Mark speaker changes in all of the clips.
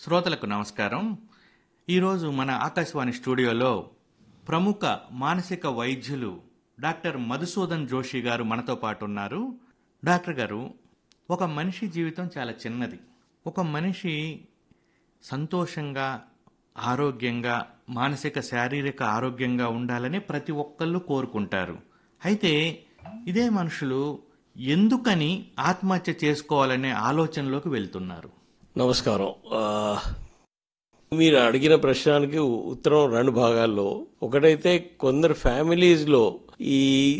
Speaker 1: శ్రోతలకు నమస్కారం ఈరోజు మన ఆకాశవాణి స్టూడియోలో ప్రముఖ మానసిక వైద్యులు డాక్టర్ మధుసూదన్ జోషి గారు మనతో పాటు ఉన్నారు డాక్టర్ గారు ఒక మనిషి జీవితం చాలా చిన్నది ఒక మనిషి సంతోషంగా ఆరోగ్యంగా మానసిక శారీరక ఆరోగ్యంగా ఉండాలని ప్రతి ఒక్కళ్ళు కోరుకుంటారు అయితే ఇదే మనుషులు ఎందుకని ఆత్మహత్య చేసుకోవాలనే ఆలోచనలోకి వెళ్తున్నారు
Speaker 2: నమస్కారం ఆ, మీరు అడిగిన ప్రశ్నకి ఉత్తరం రెండు భాగాల్లో ఒకటైతే కొందరు ఫ్యామిలీస్లో ఈ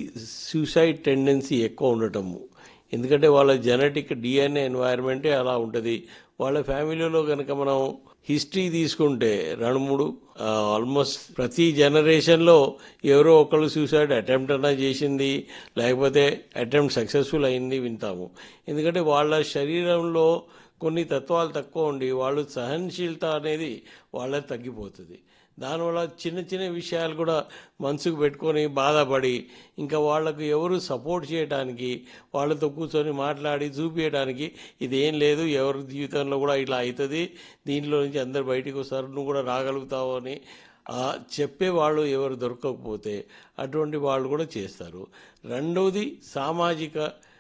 Speaker 2: సూసైడ్ టెండెన్సీ ఎక్కువ ఉండటము ఎందుకంటే వాళ్ళ జెనెటిక్ డిఎన్ఏ ఎన్వైరన్మెంటే అలా ఉంటుంది వాళ్ళ ఫ్యామిలీలో కనుక మనం హిస్టరీ తీసుకుంటే రెండు మూడు ఆల్మోస్ట్ ప్రతి జనరేషన్లో ఎవరో ఒకళ్ళు సూసైడ్ అటెంప్ట్ అన్నా చేసింది లేకపోతే అటెంప్ట్ సక్సెస్ఫుల్ అయింది వింటాము ఎందుకంటే వాళ్ళ శరీరంలో కొన్ని తత్వాలు తక్కువ ఉండి వాళ్ళు సహనశీలత అనేది వాళ్ళ తగ్గిపోతుంది దానివల్ల చిన్న చిన్న విషయాలు కూడా మనసుకు పెట్టుకొని బాధపడి ఇంకా వాళ్ళకు ఎవరు సపోర్ట్ చేయడానికి వాళ్ళతో కూర్చొని మాట్లాడి చూపించడానికి ఇదేం లేదు ఎవరి జీవితంలో కూడా ఇట్లా అవుతుంది దీంట్లో నుంచి అందరు బయటికి వస్తారు నువ్వు కూడా రాగలుగుతావు అని ఆ చెప్పే వాళ్ళు ఎవరు దొరకకపోతే అటువంటి వాళ్ళు కూడా చేస్తారు రెండవది సామాజిక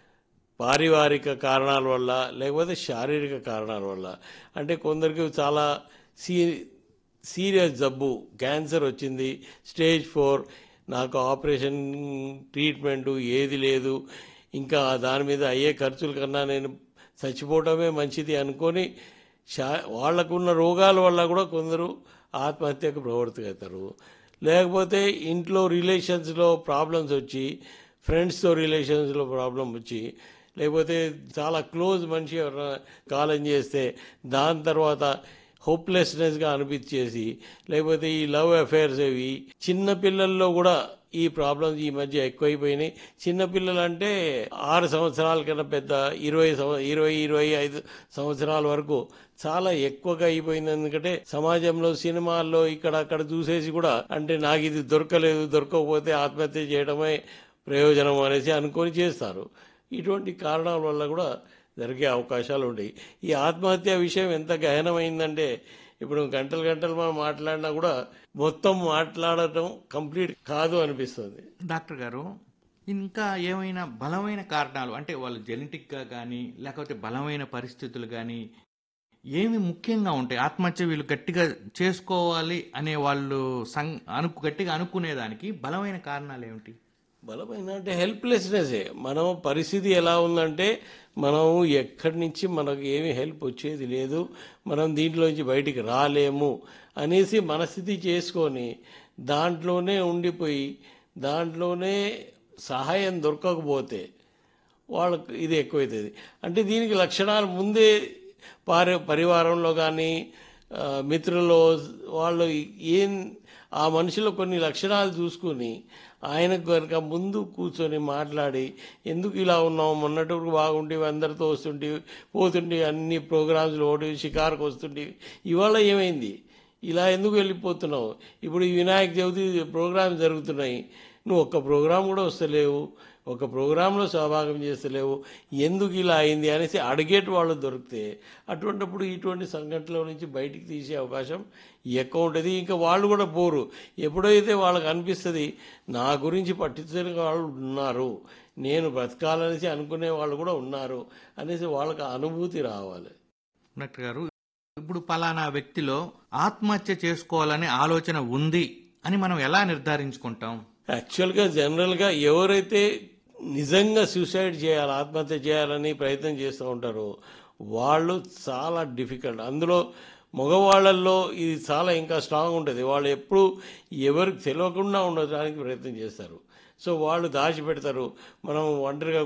Speaker 2: పారివారిక కారణాల వల్ల లేకపోతే శారీరక కారణాల వల్ల అంటే కొందరికి చాలా సీ సీరియస్ జబ్బు క్యాన్సర్ వచ్చింది స్టేజ్ ఫోర్ నాకు ఆపరేషన్ ట్రీట్మెంట్ ఏది లేదు ఇంకా దాని మీద అయ్యే ఖర్చుల కన్నా నేను చచ్చిపోవటమే మంచిది అనుకొని శా వాళ్ళకున్న రోగాల వల్ల కూడా కొందరు ఆత్మహత్యకు ప్రవర్తిస్తారు లేకపోతే ఇంట్లో రిలేషన్స్లో ప్రాబ్లమ్స్ వచ్చి ఫ్రెండ్స్తో రిలేషన్స్లో ప్రాబ్లం వచ్చి లేకపోతే చాలా క్లోజ్ మనిషి ఎవరైనా కాలం చేస్తే దాని తర్వాత హోప్లెస్నెస్గా అనిపించేసి లేకపోతే ఈ లవ్ అఫైర్స్ అవి చిన్న పిల్లల్లో కూడా ఈ ప్రాబ్లమ్స్ ఈ మధ్య ఎక్కువైపోయినాయి చిన్న పిల్లలు అంటే ఆరు సంవత్సరాల కన్నా పెద్ద ఇరవై సంవ ఇరవై ఇరవై ఐదు సంవత్సరాల వరకు చాలా ఎక్కువగా అయిపోయింది ఎందుకంటే సమాజంలో సినిమాల్లో ఇక్కడ అక్కడ చూసేసి కూడా అంటే నాకు ఇది దొరకలేదు దొరకకపోతే ఆత్మహత్య చేయడమే ప్రయోజనం అనేసి అనుకొని చేస్తారు ఇటువంటి కారణాల వల్ల కూడా జరిగే అవకాశాలు ఉంటాయి ఈ ఆత్మహత్య విషయం ఎంత గహనమైందంటే ఇప్పుడు గంటలు గంటలు మనం మాట్లాడినా కూడా మొత్తం మాట్లాడటం కంప్లీట్ కాదు అనిపిస్తుంది
Speaker 1: డాక్టర్ గారు ఇంకా ఏమైనా బలమైన కారణాలు అంటే వాళ్ళు జెనెటిక్గా కానీ లేకపోతే బలమైన పరిస్థితులు కానీ ఏమి ముఖ్యంగా ఉంటాయి ఆత్మహత్య వీళ్ళు గట్టిగా చేసుకోవాలి అనే వాళ్ళు సం అను గట్టిగా అనుకునేదానికి బలమైన కారణాలు ఏమిటి
Speaker 2: బలమైన అంటే హెల్ప్లెస్నెస్ మనం పరిస్థితి ఎలా ఉందంటే మనం ఎక్కడి నుంచి మనకు ఏమి హెల్ప్ వచ్చేది లేదు మనం దీంట్లోంచి బయటికి రాలేము అనేసి మనస్థితి చేసుకొని దాంట్లోనే ఉండిపోయి దాంట్లోనే సహాయం దొరకకపోతే వాళ్ళకు ఇది ఎక్కువైతుంది అంటే దీనికి లక్షణాలు ముందే పారి పరివారంలో కానీ ఆ, మిత్రుల్లో వాళ్ళు ఏం ఆ మనిషిలో కొన్ని లక్షణాలు చూసుకుని ఆయనకు కనుక ముందు కూర్చొని మాట్లాడి ఎందుకు ఇలా ఉన్నావు మొన్నటి వరకు బాగుండేవి అందరితో వస్తుంటే పోతుంటే అన్ని ప్రోగ్రామ్స్లో ఒకటి షికారుకు వస్తుంటే ఇవాళ ఏమైంది ఇలా ఎందుకు వెళ్ళిపోతున్నావు ఇప్పుడు ఈ వినాయక చవితి ప్రోగ్రామ్ జరుగుతున్నాయి నువ్వు ఒక్క ప్రోగ్రాం కూడా వస్తలేవు ఒక ప్రోగ్రాంలో సహభాగం చేస్తలేవు ఎందుకు ఇలా అయింది అనేసి అడిగేటి వాళ్ళు దొరికితే అటువంటిప్పుడు ఇటువంటి సంఘటనల నుంచి బయటికి తీసే అవకాశం ఎక్కువ ఉంటుంది ఇంకా వాళ్ళు కూడా పోరు ఎప్పుడైతే వాళ్ళకి అనిపిస్తుంది నా గురించి పట్టించుకునే వాళ్ళు ఉన్నారు నేను బ్రతకాలనేసి అనుకునే వాళ్ళు కూడా ఉన్నారు అనేసి వాళ్ళకి అనుభూతి రావాలి
Speaker 1: డాక్టర్ గారు ఇప్పుడు పలానా వ్యక్తిలో ఆత్మహత్య చేసుకోవాలనే ఆలోచన ఉంది అని మనం ఎలా నిర్ధారించుకుంటాం
Speaker 2: యాక్చువల్గా జనరల్గా ఎవరైతే నిజంగా సూసైడ్ చేయాలి ఆత్మహత్య చేయాలని ప్రయత్నం చేస్తూ ఉంటారో వాళ్ళు చాలా డిఫికల్ట్ అందులో మగవాళ్ళల్లో ఇది చాలా ఇంకా స్ట్రాంగ్ ఉంటుంది వాళ్ళు ఎప్పుడు ఎవరికి తెలియకుండా ఉండడానికి ప్రయత్నం చేస్తారు సో వాళ్ళు దాచిపెడతారు మనం ఒంటరిగా